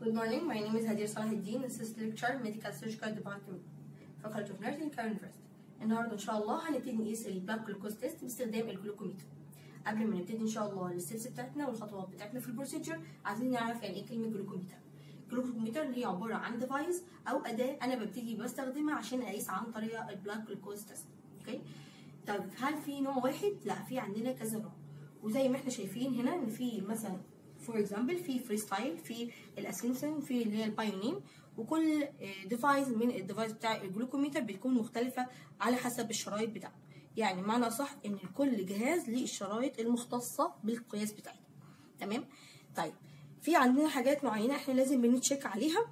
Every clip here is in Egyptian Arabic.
Good morning. My name is Hadir Salahuddin, Assistant Lecturer, Medical Surgical Department, Faculty of Nursing, Cairo University. النهارده ان شاء الله هنبتدي نقيس البلاد جلوكوز تيست باستخدام الجلوكوميتر. قبل ما نبتدي ان شاء الله الستبس بتاعتنا والخطوات بتاعتنا في البروسيجر عايزين نعرف يعني ايه كلمه جلوكوميتر. الجلوكوميتر اللي هي عباره عن ديفايس او اداه انا ببتدي بستخدمها عشان اقيس عن طريق البلاد جلوكوز تيست. اوكي؟ طب هل في نوع واحد؟ لا في عندنا كذا نوع. وزي ما احنا شايفين هنا ان في مثلا فور اكزامبل في فري ستايل في الاسنسن في اللي هي البايونين وكل ديفايس من الديفايس بتاع الجلوكوميتر بتكون مختلفه على حسب الشرايط بتاعته يعني معنى صح ان كل جهاز ليه الشرايط المختصه بالقياس بتاعته تمام طيب في عندنا حاجات معينه احنا لازم بنتشيك عليها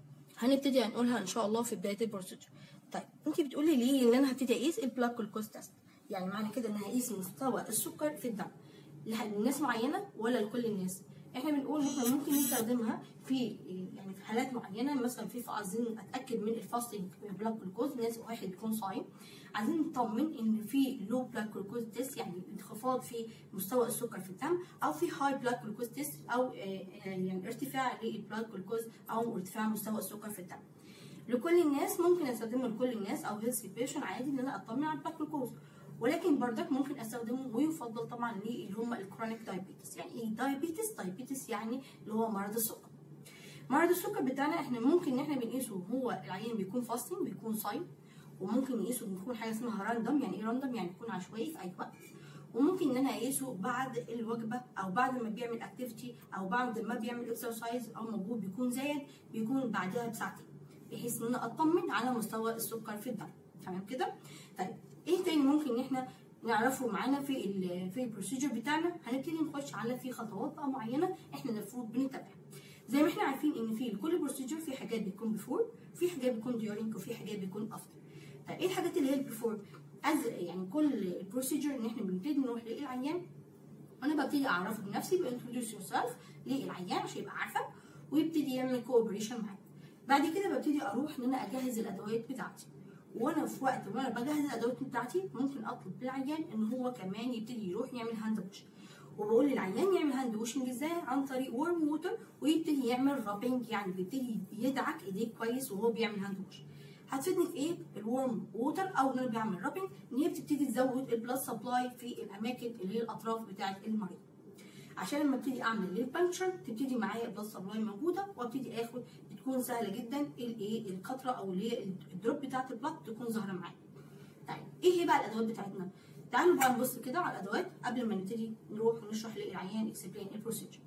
هنبتدي هنقولها ان شاء الله في بدايه البروسيجر طيب انت بتقولي ليه ان انا هبتدي اقيس البلاك جلوكوز تيست يعني معنى كده ان هقيس مستوى السكر في الدم لناس معينه ولا لكل الناس احنا بنقول احنا ممكن نستخدمها في يعني في حالات معينه مثلا في عايزين اتاكد من الفاستنج بلاك جلوكوز ناس واحد يكون صايم عايزين نطمن ان في لو بلاك جلوكوز تيست يعني انخفاض في مستوى السكر في الدم او في هاي بلاك جلوكوز تيست او يعني ارتفاع للبلاك جلوكوز او ارتفاع مستوى السكر في الدم لكل الناس ممكن استخدمه لكل الناس او هيلثي بيشن عادي ان انا اطمن على البلاك جلوكوز ولكن بردك ممكن استخدمه ويفضل طبعا للي هم الكرونيك دايابيتس يعني ايه دايابيتس دايابيتس يعني اللي هو مرض السكر مرض السكر بتاعنا احنا ممكن ان احنا بنقيسه هو العيان بيكون فاستنج بيكون صايم وممكن نقيسه بيكون حاجه اسمها راندوم يعني ايه راندوم يعني يكون عشوائي في اي وقت وممكن ان انا اقيسه بعد الوجبه او بعد ما بيعمل اكتيفيتي او بعد ما بيعمل اكسرسايز او مجهود بيكون زايد بيكون بعدها بساعتين بحيث ان انا اطمن على مستوى السكر في الدم تمام كده طيب ايه تاني ممكن ان احنا نعرفه معانا في ال في البروسيجر بتاعنا هنبتدي نخش على في خطوات بقى معينه احنا المفروض بنتبعها زي ما احنا عارفين ان في كل بروسيجر في حاجات بتكون بيفور في حاجات بتكون ديورنج وفي حاجات بتكون افتر طيب ايه الحاجات اللي هي البيفور از يعني كل البروسيجر ان احنا بنبتدي نروح للعيان وانا ببتدي اعرفه بنفسي بانتروديوس يور سيلف للعيان عشان يبقى عارفه ويبتدي يعمل كوبريشن معايا بعد كده ببتدي اروح ان انا اجهز الادوات بتاعتي وانا في وقت وانا بجهز الادوات بتاعتي ممكن اطلب للعيان ان هو كمان يبتدي يروح يعمل هاند ووش وبقول للعيان يعمل هاند ووشنج ازاي عن طريق ورم ووتر ويبتدي يعمل رابنج يعني بيبتدي يدعك ايديه كويس وهو بيعمل هاند ووش هتفيدني في ايه الورم ووتر او ان انا بعمل رابنج ان هي بتبتدي تزود البلاد سبلاي في الاماكن اللي هي الاطراف بتاعه المريض عشان لما ابتدي اعمل للبنكشر تبتدي معايا البلاد سبلاي موجوده وابتدي اخد بتكون سهله جدا الايه القطره او اللي هي الدروب بتاعه البلاد تكون ظاهره معايا طيب ايه هي بقى الادوات بتاعتنا تعالوا بقى نبص كده على الادوات قبل ما نبتدي نروح نشرح للعيان اكسبلين البروسيجر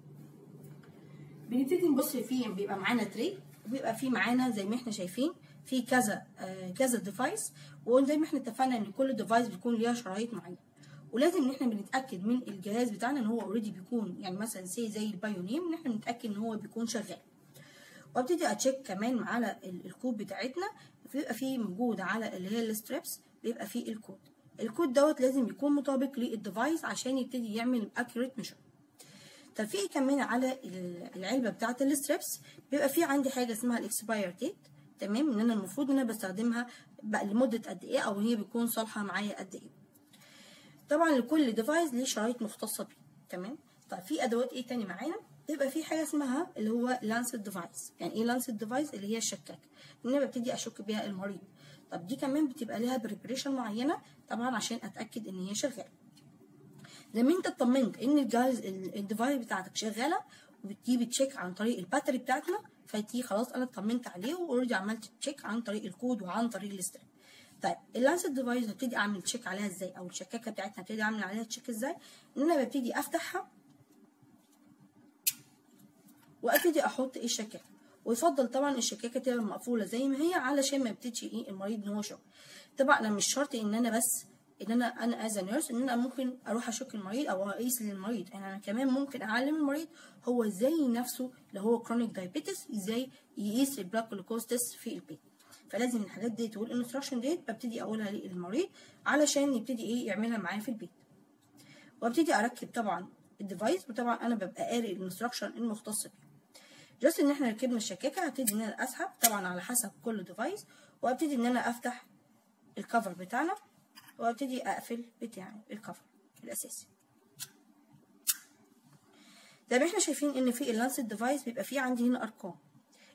بنبتدي نبص فيه بيبقى معانا تري وبيبقى فيه معانا زي ما احنا شايفين في كذا آه كذا ديفايس وزي ما احنا اتفقنا ان كل ديفايس بيكون ليها شرايط معينه ولازم ان احنا بنتاكد من الجهاز بتاعنا ان هو اوريدي بيكون يعني مثلا سي زي البايونيم ان احنا بنتاكد ان هو بيكون شغال وابتدي اتشيك كمان على الكود بتاعتنا بيبقى فيه موجود على اللي هي الستريبس بيبقى فيه الكود الكود دوت لازم يكون مطابق للديفايس عشان يبتدي يعمل اكيوريت ميجر طب في كمان على العلبه بتاعه الستريبس بيبقى في عندي حاجه اسمها الاكسباير ديت تمام ان انا المفروض ان انا بستخدمها بقى لمده قد ايه او هي بيكون صالحه معايا قد ايه طبعا لكل ديفايس ليه شرايط مختصه بيه تمام طيب في ادوات ايه تاني معانا بيبقى في حاجه اسمها اللي هو لانس ديفايس يعني ايه لانس ديفايس اللي هي الشكاك ان انا ببتدي اشك بيها المريض طب دي كمان بتبقى لها بريبريشن معينه طبعا عشان اتاكد ان هي شغاله زي ما انت اطمنت ان الجهاز الديفايس بتاعتك شغاله ودي بتشيك عن طريق الباتري بتاعتنا فدي خلاص انا اطمنت عليه واوريدي عملت تشيك عن طريق الكود وعن طريق الستريب طيب اللانس ديفايس هبتدي اعمل تشيك عليها ازاي او الشكاكه بتاعتنا هبتدي اعمل عليها تشيك ازاي ان انا ببتدي افتحها وابتدي احط ايه الشكاكه ويفضل طبعا الشكاكه تبقى مقفوله زي ما هي علشان ما يبتديش ايه المريض ان هو شغل طبعا انا مش شرط ان انا بس ان انا انا از نيرس ان انا ممكن اروح اشك المريض او اقيس للمريض يعني انا كمان ممكن اعلم المريض هو ازاي نفسه اللي هو كرونيك دايابيتس ازاي يقيس البلاك جلوكوز تيست في البيت فلازم الحاجات ديت والانستراكشن ديت ببتدي اقولها للمريض علشان يبتدي ايه يعملها معايا في البيت وابتدي اركب طبعا الديفايس وطبعا انا ببقى قاري الانستراكشن المختص بيه جاست ان احنا ركبنا الشكاكه هبتدي ان انا اسحب طبعا على حسب كل ديفايس وابتدي ان انا افتح الكفر بتاعنا وابتدي اقفل بتاعي الكفر الاساسي زي ما احنا شايفين ان في اللانسد ديفايس بيبقى فيه عندي هنا ارقام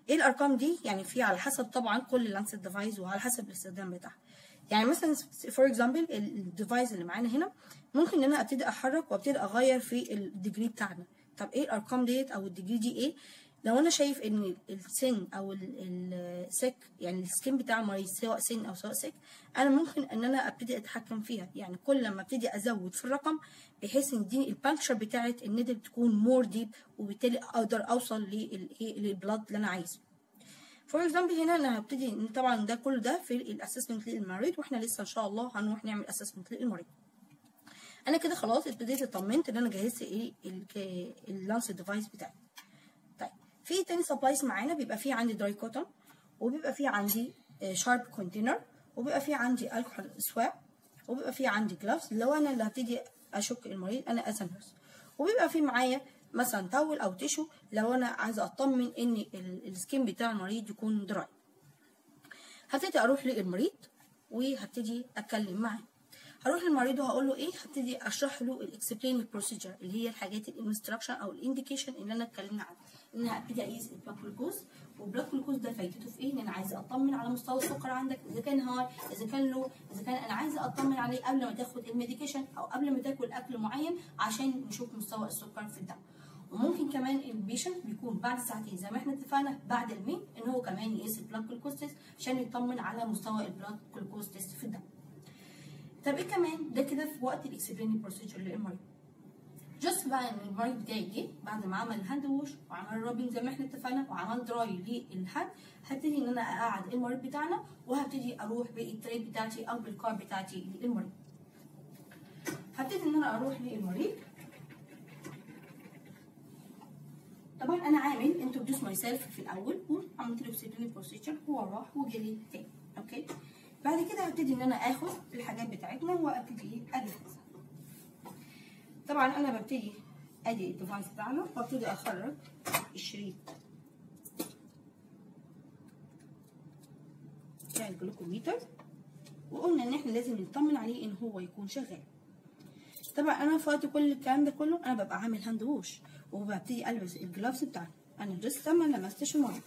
ايه الارقام دي يعني في على حسب طبعا كل لانست ديفايس وعلى حسب الاستخدام بتاعها يعني مثلا فور اكزامبل الديفايس اللي معانا هنا ممكن ان انا ابتدي احرك وابتدي اغير في الديجري بتاعنا طب ايه الارقام ديت او الديجري دي ايه لو انا شايف ان السن او السك يعني السكين بتاع المريض سواء سن او سواء سك انا ممكن ان انا ابتدي اتحكم فيها يعني كل لما ابتدي ازود في الرقم بحيث ان دي البانكشر بتاعت النيدل تكون مور ديب وبالتالي اقدر اوصل للبلاد اللي انا عايزه فور اكزامبل هنا انا هبتدي طبعا ده كل ده في الاسسمنت للمريض واحنا لسه ان شاء الله هنروح نعمل اسسمنت للمريض انا كده خلاص ابتديت اطمنت ان انا جهزت ايه اللانس ديفايس بتاعي طيب في تاني سبلايز معانا بيبقى فيه عندي دراي كوتون وبيبقى فيه عندي شارب كونتينر وبيبقى فيه عندي الكحول سواب وبيبقى فيه عندي جلافز لو انا اللي هبتدي اشك المريض انا از نيرس وبيبقى فيه معايا مثلا تاول او تيشو لو انا عايزه اطمن ان السكين بتاع المريض يكون دراي هبتدي اروح للمريض وهبتدي اتكلم معاه هروح للمريض وهقول له ايه هبتدي اشرح له الاكسبلين بروسيجر اللي هي الحاجات الانستراكشن او الانديكيشن اللي انا اتكلمنا عنها ان انا هبتدي اقيس البلاك جلوكوز والبلاك جلوكوز ده فايدته في ايه ان انا عايزه اطمن على مستوى السكر عندك اذا كان هاي اذا كان لو اذا كان انا عايزه اطمن عليه قبل ما تاخد الميديكيشن او قبل ما تاكل اكل معين عشان نشوف مستوى السكر في الدم وممكن كمان البيشنت بيكون بعد ساعتين زي ما احنا اتفقنا بعد المين ان هو كمان يقيس البلاد جلوكوز تيست عشان يطمن على مستوى البلاد جلوكوز تيست في الدم طب ايه كمان ده كده في وقت الاكسبلين بروسيجر للمريض جاست بقى ان المريض بتاعي جه بعد ما عمل هاند ووش وعمل روبينج زي ما احنا اتفقنا وعمل دراي للهاند هبتدي ان انا اقعد المريض بتاعنا وهبتدي اروح بالتري بتاعتي او بالكار بتاعتي للمريض هبتدي ان انا اروح للمريض طبعا انا عامل انتروديوس ماي سيلف في الاول وعملت له اكسبلين بروسيجر هو راح وجري تاني اوكي بعد كده هبتدي ان انا اخد الحاجات بتاعتنا وابتدي اجهز طبعا انا ببتدي ادي الديفايس بتاعنا وابتدي اخرج الشريط بتاع الجلوكوميتر وقلنا ان احنا لازم نطمن عليه ان هو يكون شغال طبعا انا في وقت كل الكلام ده كله انا ببقى عامل هاند ووش وببتدي البس الجلافز بتاعنا انا لسه ما لمستش الميه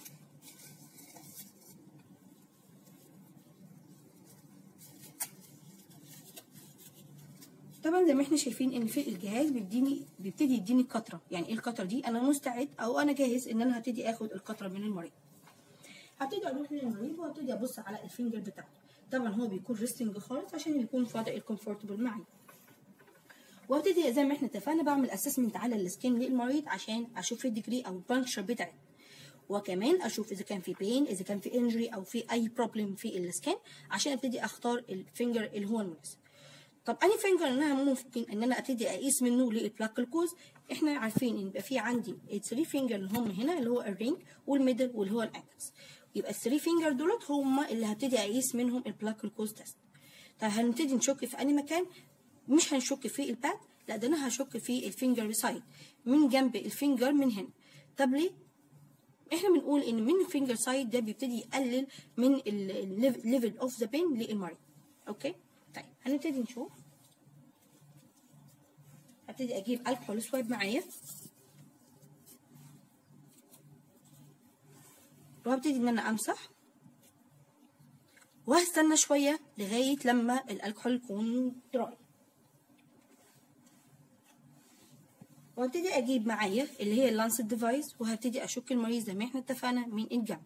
طبعا زي ما احنا شايفين ان في الجهاز بيديني بيبتدي يديني القطره يعني ايه القطره دي انا مستعد او انا جاهز ان انا هبتدي اخد القطره من المريض هبتدي اروح للمريض وهبتدي ابص على الفينجر بتاعته طبعا هو بيكون ريستنج خالص عشان يكون فاضي الكومفورتبل معي وابتدي زي ما احنا اتفقنا بعمل اسسمنت على السكين للمريض عشان اشوف الديجري او البانكشر بتاعته وكمان اشوف اذا كان في بين اذا كان في انجري او في اي بروبلم في السكين عشان ابتدي اختار الفينجر اللي هو المناسب طب اني فينجر انها ممكن ان انا ابتدي اقيس منه للبلاك جلوكوز احنا عارفين ان يبقى في عندي الثري فينجر اللي هم هنا اللي هو الرينج والميدل واللي هو الانكس يبقى الثري فينجر دولت هم اللي هبتدي اقيس منهم البلاك جلوكوز تيست طب هنبتدي نشك في انهي مكان مش هنشك في الباد لا ده انا هشك في الفينجر سايد من جنب الفينجر من هنا طب ليه احنا بنقول ان من الفينجر سايد ده بيبتدي يقلل من الليفل اوف ذا بين للمريض اوكي طيب هنبتدي نشوف هبتدي اجيب الكحول سواب معايا وهبتدي ان انا امسح وهستنى شويه لغايه لما الالكحول يكون دراي وهبتدي اجيب معايا اللي هي اللانس ديفايس وهبتدي اشك المريض زي ما احنا اتفقنا من الجنب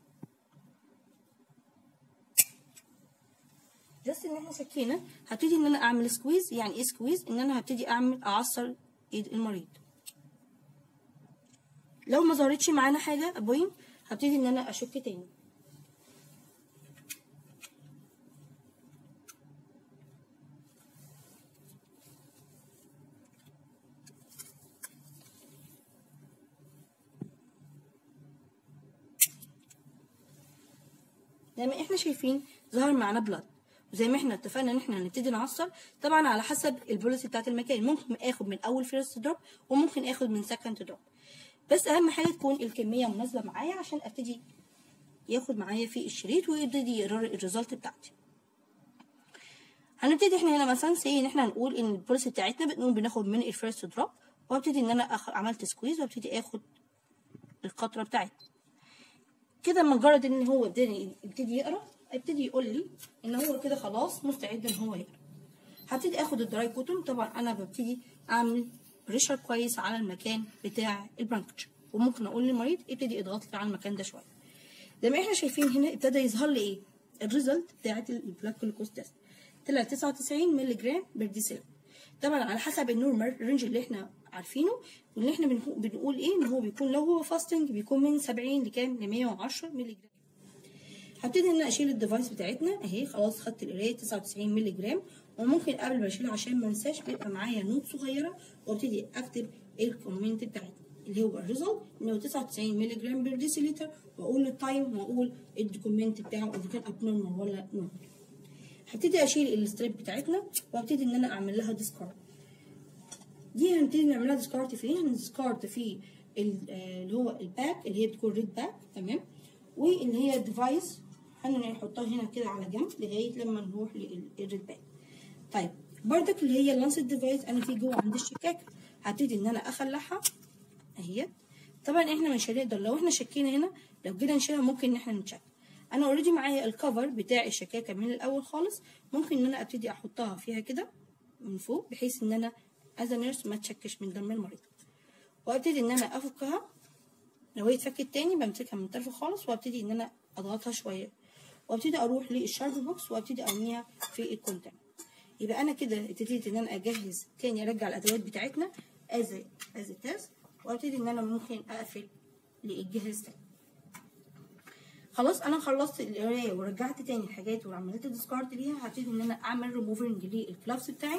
جست ان احنا شكينا هبتدي ان انا اعمل سكويز يعني ايه سكويز ان انا هبتدي اعمل اعصر ايد المريض لو ما ظهرتش معانا حاجه بوينت هبتدي ان انا اشك تاني زي ما احنا شايفين ظهر معانا بلاد وزي ما احنا اتفقنا ان احنا هنبتدي نعصر طبعا على حسب البوليسي بتاعت المكان ممكن اخد من اول فيرست دروب وممكن اخد من سكند دروب بس اهم حاجه تكون الكميه مناسبه معايا عشان ابتدي ياخد معايا في الشريط ويبتدي يقرر الريزلت بتاعتي هنبتدي احنا هنا مثلا سي ان احنا هنقول ان البوليسي بتاعتنا بنقول بناخد من الفيرست دروب وابتدي ان انا أخ... عملت سكويز وابتدي اخد القطره بتاعتي كده مجرد ان هو ابتدي يبتدي يقرا ابتدي يقول لي ان هو كده خلاص مستعد ان هو يقرا هبتدي اخد الدراي كوتون طبعا انا ببتدي اعمل بريشر كويس على المكان بتاع البرانكتشر وممكن اقول للمريض ابتدي اضغط لي على المكان ده شويه زي ما احنا شايفين هنا ابتدى يظهر لي ايه الريزلت بتاعت البلاك جلوكوز تيست طلع 99 مللي جرام بير ديسيلر طبعا على حسب النورمال رينج اللي احنا عارفينه واللي احنا بنقول, بنقول ايه ان هو بيكون لو هو فاستنج بيكون من 70 لكام ل 110 مللي جرام هبتدي ان انا اشيل الديفايس بتاعتنا اهي خلاص خدت القرايه 99 مللي جرام وممكن قبل ما اشيلها عشان ما انساش بيبقى معايا نوت صغيره وابتدي اكتب الكومنت بتاعتنا اللي هو الريزلت ان هو 99 مللي جرام بير ديسيليتر واقول التايم واقول الدوكيمنت بتاعه اذا كان اب نورمال ولا نورمال هبتدي اشيل الستريب بتاعتنا وابتدي ان انا اعمل لها ديسكارد دي هنبتدي نعملها ديسكارد فين هنديسكارد في اللي هو الباك اللي هي بتكون ريد باك تمام واللي هي الديفايس هنحطها هنا كده على جنب لغايه لما نروح للريد باك طيب بردك اللي هي اللانس ديفايس انا في جوه عندي الشكاكه هبتدي ان انا اخلعها اهي طبعا احنا مش هنقدر لو احنا شكينا هنا لو جينا نشيلها ممكن ان احنا نتشك انا اوريدي معايا الكفر بتاع الشكاكه من الاول خالص ممكن ان انا ابتدي احطها فيها كده من فوق بحيث ان انا از نيرس ما تشكش من دم المريض وابتدي ان انا افكها لو هي اتفكت تاني بمسكها من طرف خالص وابتدي ان انا اضغطها شويه وابتدي اروح للشارب بوكس وابتدي ارميها في الكونتينر يبقى انا كده ابتديت ان انا اجهز تاني ارجع الادوات بتاعتنا از از تيست وابتدي ان انا ممكن اقفل للجهاز تاني خلاص انا خلصت القرايه ورجعت تاني الحاجات وعملت ديسكارد ليها هبتدي ان انا اعمل ريموفنج للكلافز بتاعي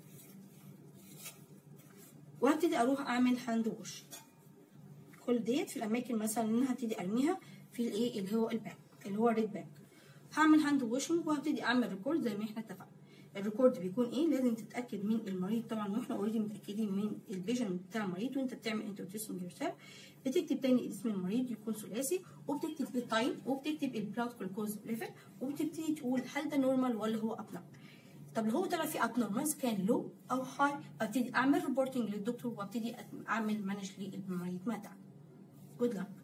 وهبتدي اروح اعمل هاند ووش كل ديت في الاماكن مثلا اللي انا هبتدي ارميها في الايه اللي هو الباك اللي هو الريد باك هعمل هاند ووشنج وهبتدي اعمل ريكورد زي ما احنا اتفقنا الريكورد بيكون ايه لازم تتاكد من المريض طبعا واحنا اوريدي متاكدين من الفيجن بتاع المريض وانت بتعمل انتروتيسنج يورسيلف بتكتب تاني اسم المريض يكون ثلاثي وبتكتب التايم وبتكتب البلاد جلوكوز ليفل وبتبتدي تقول هل ده نورمال ولا هو اب طب لو هو طلع في اب نورمال كان لو او هاي ابتدي اعمل ريبورتنج للدكتور وابتدي اعمل مانج للمريض ما جود luck